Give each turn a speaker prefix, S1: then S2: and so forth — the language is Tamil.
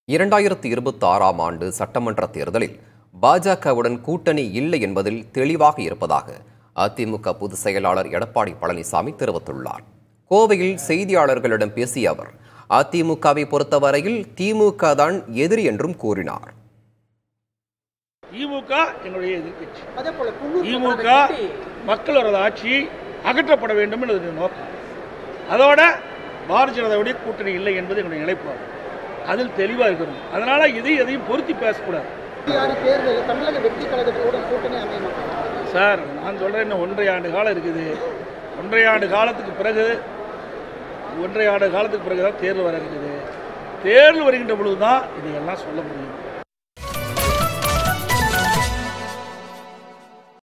S1: இரண்டாயிரத்தி இருபத்தி ஆறாம் ஆண்டு சட்டமன்ற தேர்தலில் பாஜகவுடன் கூட்டணி இல்லை என்பதில் தெளிவாக இருப்பதாக அதிமுக பொதுச் செயலாளர் எடப்பாடி பழனிசாமி தெரிவித்துள்ளார் கோவையில் செய்தியாளர்களிடம் பேசிய அவர் அதிமுகவை பொறுத்தவரையில் திமுக தான் எதிரி என்றும் கூறினார்
S2: திமுக எங்களுடைய எதிர்க்கட்சி
S3: அதே போல குன்னூர்
S2: திமுக மக்களோட ஆட்சி அகற்றப்பட வேண்டும் என்பது நோக்கம் அதோட பாரதிய ஜனதாவுடைய கூட்டணி இல்லை என்பது எங்களுடைய நிலைப்பாடு அதில் தெளிவாக இருக்கிறோம் அதனால இதை எதையும் பொருத்தி பேசக்கூடாது
S3: ஆறு தேர்தல் தமிழக வெற்றி கழகத்தோட கூட்டணி அமையுமா
S2: சார் நான் சொல்கிறேன் இன்னும் ஒன்றரை ஆண்டு காலம் இருக்குது ஒன்றரை ஆண்டு காலத்துக்கு பிறகு ஒன்றரை ஆண்டு காலத்துக்கு பிறகு தான் தேர்தல் வர இருக்குது தேர்தல் வருகின்ற பொழுது தான் இதையெல்லாம் சொல்ல முடியும்